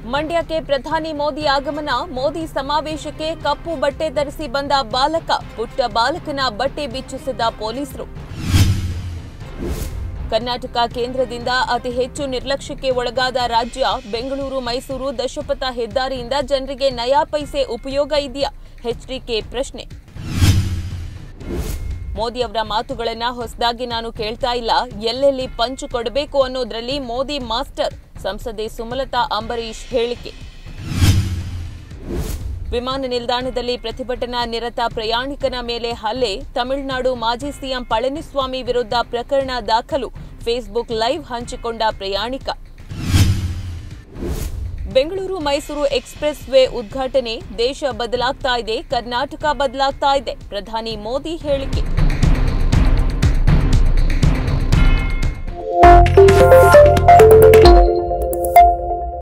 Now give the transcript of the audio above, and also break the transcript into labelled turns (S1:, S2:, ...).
S1: ಮಂಡ್ಯಕ್ಕೆ ಪ್ರಧಾನಿ ಮೋದಿ ಆಗಮನ ಮೋದಿ ಸಮಾವೇಶಕ್ಕೆ ಕಪ್ಪು ಬಟ್ಟೆ ಧರಿಸಿ ಬಂದ ಬಾಲಕ ಪುಟ್ಟ ಬಾಲಕನ ಬಟ್ಟೆ ಬಿಚ್ಚಿಸಿದ ಪೊಲೀಸರು ಕರ್ನಾಟಕ ಕೇಂದ್ರದಿಂದ ಅತಿ ಹೆಚ್ಚು ನಿರ್ಲಕ್ಷ್ಯಕ್ಕೆ ಒಳಗಾದ ರಾಜ್ಯ ಬೆಂಗಳೂರು ಮೈಸೂರು ದಶಪಥ ಹೆದ್ದಾರಿಯಿಂದ ಜನರಿಗೆ ನಯಾ ಪೈಸೆ ಉಪಯೋಗ ಇದೆಯಾ ಎಚ್ಡಿಕೆ ಪ್ರಶ್ನೆ ಮೋದಿ ಅವರ ಮಾತುಗಳನ್ನ ಹೊಸದಾಗಿ ನಾನು ಕೇಳ್ತಾ ಇಲ್ಲ ಎಲ್ಲೆಲ್ಲಿ ಪಂಚು ಕೊಡಬೇಕು ಅನ್ನೋದ್ರಲ್ಲಿ ಮೋದಿ ಮಾಸ್ಟರ್ ಸಂಸದೆ ಸುಮಲತಾ ಅಂಬರೀಶ್ ಹೇಳಿಕೆ ವಿಮಾನ ನಿಲ್ದಾಣದಲ್ಲಿ ಪ್ರತಿಭಟನಾ ನಿರತ ಪ್ರಯಾಣಿಕನ ಮೇಲೆ ಹಲ್ಲೆ ತಮಿಳುನಾಡು ಮಾಜಿ ಸಿಎಂ ಪಳನಿಸ್ವಾಮಿ ವಿರುದ್ಧ ಪ್ರಕರಣ ದಾಖಲು ಫೇಸ್ಬುಕ್ ಲೈವ್ ಹಂಚಿಕೊಂಡ ಪ್ರಯಾಣಿಕ ಬೆಂಗಳೂರು ಮೈಸೂರು ಎಕ್ಸ್ಪ್ರೆಸ್ ವೇ ಉದ್ಘಾಟನೆ ದೇಶ ಬದಲಾಗ್ತಾ ಇದೆ ಕರ್ನಾಟಕ ಬದಲಾಗ್ತಾ ಇದೆ ಪ್ರಧಾನಿ ಮೋದಿ ಹೇಳಿಕೆ